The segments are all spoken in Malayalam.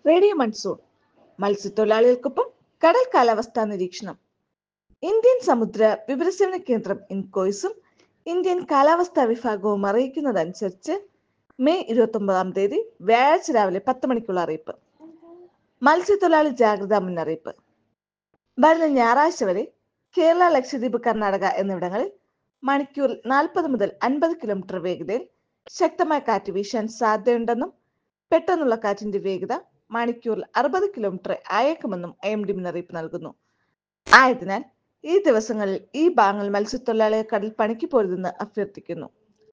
റേഡിയോ മൺസൂൺ മത്സ്യത്തൊഴിലാളികൾക്കൊപ്പം കടൽ കാലാവസ്ഥാ നിരീക്ഷണം ഇന്ത്യൻ സമുദ്ര വിവരസേവന കേന്ദ്രം ഇൻകോയ്സും ഇന്ത്യൻ കാലാവസ്ഥാ വിഭാഗവും അറിയിക്കുന്നതനുസരിച്ച് മെയ് ഇരുപത്തി ഒമ്പതാം തീയതി വ്യാഴാഴ്ച രാവിലെ പത്ത് മണിക്കുള്ള അറിയിപ്പ് മത്സ്യത്തൊഴിലാളി ജാഗ്രതാ മുന്നറിയിപ്പ് വരുന്ന ഞായറാഴ്ച വരെ കേരള ലക്ഷദ്വീപ് കർണാടക എന്നിവിടങ്ങളിൽ മണിക്കൂറിൽ നാൽപ്പത് മുതൽ അൻപത് കിലോമീറ്റർ വേഗതയിൽ ശക്തമായ കാറ്റ് വീശാൻ സാധ്യതയുണ്ടെന്നും പെട്ടെന്നുള്ള കാറ്റിന്റെ വേഗത മണിക്കൂറിൽ അറുപത് കിലോമീറ്റർ അയക്കുമെന്നും ഐ എം ഡി മുന്നറിയിപ്പ് നൽകുന്നു ആയതിനാൽ ഈ ദിവസങ്ങളിൽ ഈ ഭാഗങ്ങൾ മത്സ്യത്തൊഴിലാളികൾ കടൽ പണിക്ക് പോരുതെന്ന് അഭ്യർത്ഥിക്കുന്നു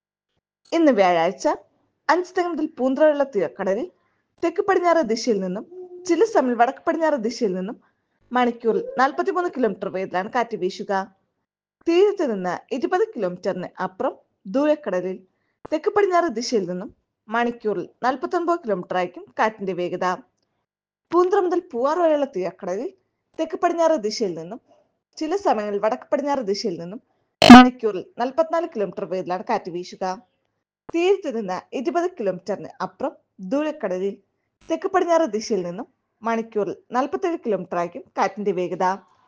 ഇന്ന് വ്യാഴാഴ്ച അഞ്ച് മുതൽ പൂന്തറയുള്ള തീരക്കടലിൽ തെക്ക് പടിഞ്ഞാറ് ദിശയിൽ നിന്നും ചില സമയം വടക്ക് പടിഞ്ഞാറ് ദിശയിൽ നിന്നും മണിക്കൂറിൽ നാൽപ്പത്തിമൂന്ന് കിലോമീറ്റർ വേഗത്തിലാണ് കാറ്റ് വീശുക തീരത്ത് നിന്ന് ഇരുപത് കിലോമീറ്ററിന് അപ്പുറം ദൂരക്കടലിൽ തെക്ക് പടിഞ്ഞാറ് ദിശയിൽ നിന്നും മണിക്കൂറിൽ നാൽപ്പത്തി ഒൻപത് കിലോമീറ്റർ ആയിരിക്കും കാറ്റിന്റെ വേഗത പൂന്തറ മുതൽ പൂവാർ വരെയുള്ള തീരക്കടലിൽ തെക്ക് പടിഞ്ഞാറ് ദിശയിൽ നിന്നും ചില സമയങ്ങളിൽ വടക്ക് പടിഞ്ഞാറ് ദിശയിൽ നിന്നും മണിക്കൂറിൽ നാൽപ്പത്തിനാല് കിലോമീറ്റർ വേഗത്തിലാണ് കാറ്റ് വീശുക തീരത്ത് നിന്ന് ഇരുപത് കിലോമീറ്ററിന് അപ്പുറം ദൂരക്കടലിൽ തെക്ക് പടിഞ്ഞാറ് ദിശയിൽ നിന്നും മണിക്കൂറിൽ നാൽപ്പത്തേഴ് കിലോമീറ്റർ ആയിരിക്കും കാറ്റിന്റെ വേഗത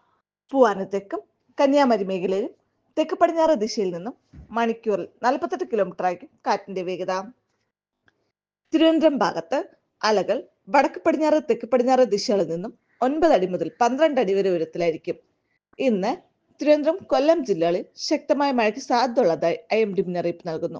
പൂവാന് തെക്കും കന്യാകുമാരി മേഖലയിലും തെക്ക് പടിഞ്ഞാറ് ദിശയിൽ നിന്നും മണിക്കൂറിൽ നാൽപ്പത്തെട്ട് കിലോമീറ്റർ ആയിരിക്കും കാറ്റിന്റെ വേഗത തിരുവനന്തപുരം ഭാഗത്ത് അലകൾ വടക്ക് പടിഞ്ഞാറ് തെക്ക് പടിഞ്ഞാറ് ദിശകളിൽ നിന്നും ഒൻപത് അടി മുതൽ പന്ത്രണ്ട് അടി വരെ ഉയരത്തിലായിരിക്കും ഇന്ന് തിരുവനന്തപുരം കൊല്ലം ജില്ലകളിൽ ശക്തമായ മഴയ്ക്ക് സാധ്യതയുള്ളതായി ഐ എം ഡി മുന്നറിയിപ്പ് നൽകുന്നു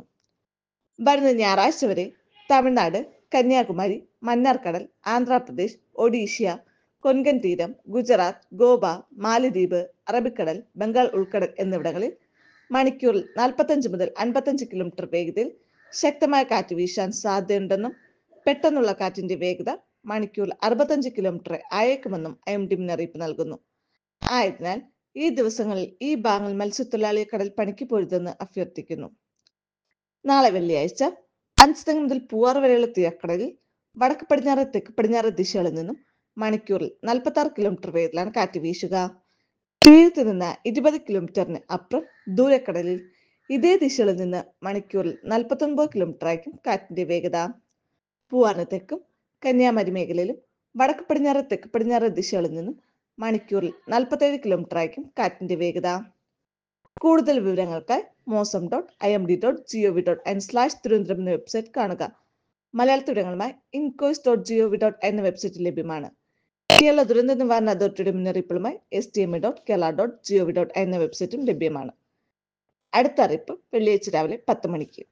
വരുന്ന ഞായറാഴ്ച വരെ തമിഴ്നാട് കന്യാകുമാരി മന്നാർക്കടൽ ആന്ധ്രാപ്രദേശ് ഒഡീഷ്യ കൊൻകൻ തീരം ഗുജറാത്ത് ഗോവ മാലദ്വീപ് അറബിക്കടൽ ബംഗാൾ ഉൾക്കടൽ എന്നിവിടങ്ങളിൽ മണിക്കൂറിൽ നാൽപ്പത്തഞ്ച് മുതൽ അൻപത്തഞ്ച് കിലോമീറ്റർ വേഗതയിൽ ശക്തമായ കാറ്റ് വീശാൻ സാധ്യതയുണ്ടെന്നും പെട്ടെന്നുള്ള കാറ്റിന്റെ വേഗത മണിക്കൂറിൽ അറുപത്തഞ്ച് കിലോമീറ്റർ അയക്കുമെന്നും ഐ എം ഡി മുന്നറിയിപ്പ് നൽകുന്നു ആയതിനാൽ ഈ ദിവസങ്ങളിൽ ഈ ഭാഗങ്ങൾ മത്സ്യത്തൊഴിലാളിയെ കടൽ പണിക്ക് പോരുതെന്ന് അഭ്യർത്ഥിക്കുന്നു നാളെ വെള്ളിയാഴ്ച അഞ്ച് മുതൽ പൂവാർ വരെയുള്ള തീരക്കടലിൽ വടക്ക് പടിഞ്ഞാറ് തെക്ക് പടിഞ്ഞാറ് ദിശകളിൽ നിന്നും മണിക്കൂറിൽ നാൽപ്പത്തി ആറ് കിലോമീറ്റർ വേഗത്തിലാണ് കാറ്റ് വീശുക തീരത്ത് നിന്ന് ഇരുപത് കിലോമീറ്ററിന് അപ്പുറം ദൂരക്കടലിൽ ഇതേ ദിശകളിൽ നിന്ന് മണിക്കൂറിൽ നാൽപ്പത്തി ഒൻപത് കിലോമീറ്റർ ആയിരിക്കും കാറ്റിന്റെ വേഗത പൂവാറിന് തെക്കും കന്യാകുമാരി മേഖലയിലും വടക്ക് പടിഞ്ഞാറ് തെക്ക് പടിഞ്ഞാറ് ദിശകളിൽ നിന്നും മണിക്കൂറിൽ നാൽപ്പത്തേഴ് കിലോമീറ്റർ ആയിരിക്കും കാറ്റിന്റെ വേഗത കൂടുതൽ വിവരങ്ങൾക്കായി mausam dot I M D dot G O V dot N slash Thiruvananthapuram എന്ന വെബ്സൈറ്റ് കാണുക മലയാളത്തിൽ വിവരങ്ങളുമായി INCOIS dot G O V dot എന്ന വെബ്സൈറ്റിൽ ലഭ്യമാണ് കേരള ദുരന്ത നിവാരണ അതോറിറ്റിയുടെ മുന്നറിയിപ്പുകളുമായി S T M dot Kerala dot G O V dot എന്ന വെബ്സൈറ്റും ലഭ്യമാണ് അടുത്ത അറിയിപ്പ് വെള്ളിയാഴ്ച രാവിലെ പത്ത് മണിക്ക്